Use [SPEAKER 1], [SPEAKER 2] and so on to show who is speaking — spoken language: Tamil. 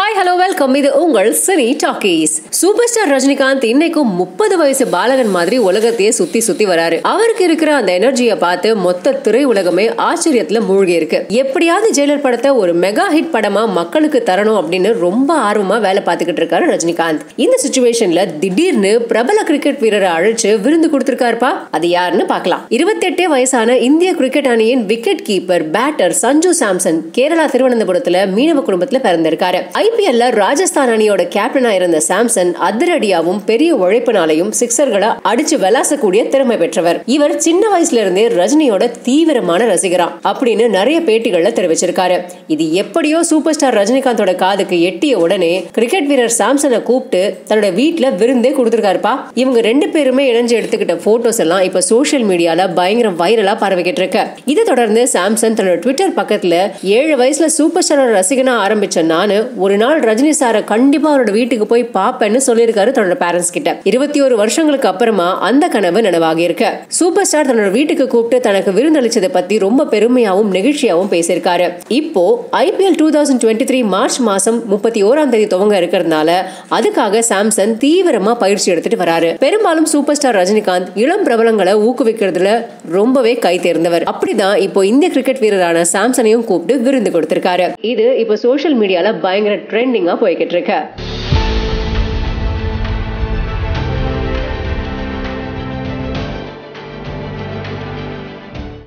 [SPEAKER 1] ஹாய் ஹலோ வெல்கம் இது உங்கள் cine talkies super star Rajinikanth இன்னைக்கும் முப்பது வயசு பாலகன் மாதிரி உலகத்தையே சுத்தி சுத்தி வராரு அவருக்கு இருக்கிற அந்த எனர்ஜியை பார்த்து மொத்த திரை உலகமே ஆச்சரியத்துல மூழ்கி இருக்கு எப்படியாவது ஜெயிலர் படத்தை ஒரு மெகா ஹிட் படமா மக்களுக்கு தரணும் அப்படின்னு ரொம்ப ஆர்வமா வேலை பார்த்துக்கிட்டு இருக்காரு ரஜினிகாந்த் இந்த சுச்சுவேஷன்ல திடீர்னு பிரபல கிரிக்கெட் வீரரை அழைச்சு விருந்து கொடுத்திருக்காருப்பா அது யாருன்னு பார்க்கலாம் இருபத்தெட்டே வயசான இந்திய கிரிக்கெட் அணியின் wicket keeper batter Sanju Samson Kerala திருவனந்தபுரத்துல மீனவ குடும்பத்துல பிறந்திருக்காரு ஐபிஎல்ல ராஜஸ்தான் அணியோட கேப்டனா இருந்த சாம்சன் அதிரடியாவும் பெரிய உழைப்பினாலையும் சிக்ஸர்களை அடிச்சு விளாசக்கூடிய திறமை பெற்றவர் இவர் சின்ன வயசுல இருந்தே ரஜினியோட தீவிரமான ரசிகராம் அப்படின்னு நிறைய பேட்டிகள்ல தெரிவிச்சிருக்காரு இது எப்படியோ சூப்பர் ஸ்டார் ரஜினிகாந்தோட காதுக்கு எட்டிய உடனே கிரிக்கெட் வீரர் சாம்சனை கூப்பிட்டு தன்னோட வீட்டுல விருந்தே கொடுத்திருக்காருப்பா இவங்க ரெண்டு பேருமே இணைஞ்சு எடுத்துக்கிட்ட போட்டோஸ் எல்லாம் இப்ப சோசியல் மீடியால பயங்கர வைரலா பரவிக்கிட்டு இருக்கு இதை தொடர்ந்து சாம்சன் தன்னோட ட்விட்டர் பக்கத்துல ஏழு வயசுல சூப்பர் ஸ்டாரோட ரசிகனா ஆரம்பிச்ச நானு ஒரு நாள் ரஜினி சாரை கண்டிப்பா அவரோட வீட்டுக்கு போய் பாப்பேன்னு சொல்லியிருக்காரு தன்னோட பேரண்ட்ஸ் கிட்ட இருபத்தி ஒரு வருஷங்களுக்கு அப்புறமா அந்த கனவு நனவாகி இருக்கு சூப்பர் ஸ்டார் தன்னோட வீட்டுக்கு கூப்பிட்டு தனக்கு விருந்தளிச்சதை பத்தி ரொம்ப பெருமையாவும் நெகிழ்ச்சியாவும் பேசியிருக்காரு இப்போ IPL two thousand twenty three March மாசம் முப்பத்தி ஓராம் தேதி துவங்க இருக்கிறதுனால அதுக்காக சாம்சன் தீவிரமா பயிற்சி எடுத்துட்டு வராரு பெரும்பாலும் சூப்பர் ஸ்டார் ரஜினிகாந்த் இளம் பிரபலங்களை ஊக்குவிக்கிறதுல ரொம்பவே கை தேர்ந்தவர் அப்படிதான் இப்போ இந்திய கிரிக்கெட் வீரரான சாம்சனையும் கூப்பிட்டு விருந்து கொடுத்திருக்காரு இது இப்போ சோசியல் மீடியால பயங்கர ட்ரெண்டிங்கா போய்கிட்டு இருக்கு